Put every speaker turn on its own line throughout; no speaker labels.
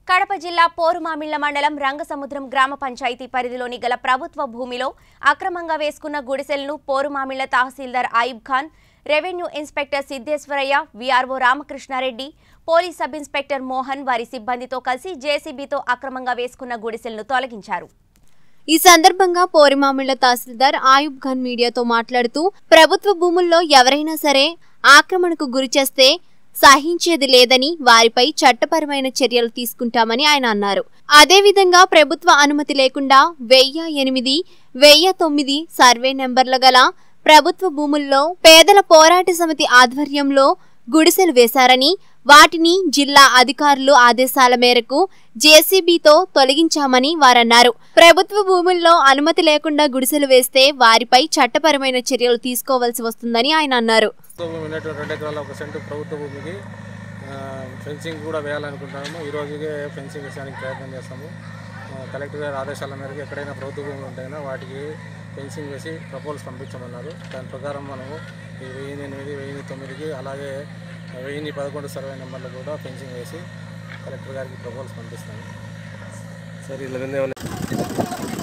కడప జిల్లా పోరుమామిళ్ల మండలం రంగసముద్రం గ్రామ పంచాయతీ పరిధిలోని గల ప్రభుత్వ భూమిలో అక్రమంగా వేసుకున్న గుడిసెలను Porumamilla tahsildar Ayub Khan revenue inspector Siddeshwaraiah VRO Ramakrishna Reddy police sub inspector Mohan వారి సిబ్బందితో కలిసి జేసీబీతో అక్రమంగా వేసుకున్న గుడిసెలను తొలగించారు
ఈ సందర్భంగా పోరిమామిళ్ల తహసీల్దార్ ఆయుబ్ ఖాన్ మీడియాతో మాట్లాడుతూ ప్రభుత్వ భూముల్లో ఎవరైనా సరే ఆక్రమణకు గురి చేస్తే సహించేది లేదని వారిపై చట్టపరమైన చర్యలు తీసుకుంటామని ఆయన అన్నారు అదేవిధంగా ప్రభుత్వ అనుమతి లేకుండా వెయ్యి ఎనిమిది వెయ్యి తొమ్మిది సర్వే నెంబర్ల గల ప్రభుత్వ భూముల్లో పేదల పోరాట సమితి ఆధ్వర్యంలో గుడిసెలు వేశారని వాటిని జిల్లా అధికారులు ఆదేశాల మేరకు జేసీబీతో తొలగించామని వారన్నారు ప్రభుత్వ భూముల్లో అనుమతి లేకుండా గుడిసెలు వేస్తే వారిపై చట్టపరమైన చర్యలు తీసుకోవాల్సి వస్తుందని ఆయన అన్నారు
ప్రభుత్వ భూమి ఉన్నటువంటి రెండు ఎకరాల ఒక సెంటు ప్రభుత్వ భూమికి ఆ, ఫెన్సింగ్ కూడా వేయాలనుకుంటున్నాము ఈ రోజుకే ఫెన్సింగ్ వేసడానికి ప్రయత్నం చేస్తాము ఆ, కలెక్టర్ గారి ఆదేశాల మేరకు ఎక్కడైనా ప్రభుత్వ భూములు ఉంటాయినా వాటికి ఫెన్సింగ్ వేసి ప్రపోజల్స్ పంపించమన్నారు దాని ప్రకారం మనము ఈ వెయ్యి ఎనిమిది వెయ్యి తొమ్మిదికి అలాగే వెయ్యి పదకొండు సర్వే నెంబర్లు కూడా ఫెన్సింగ్ వేసి కలెక్టర్ గారికి ప్రపోజల్స్ పంపిస్తాము
సార్ ఇలా మీద ఏమైనా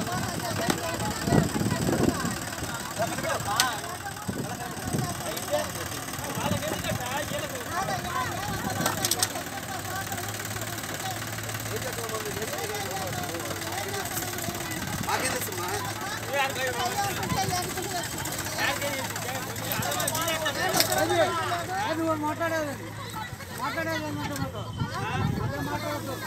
అది మాట్లాడేది మాట్లాడేది అన్నమాట మాట్లాడద్దు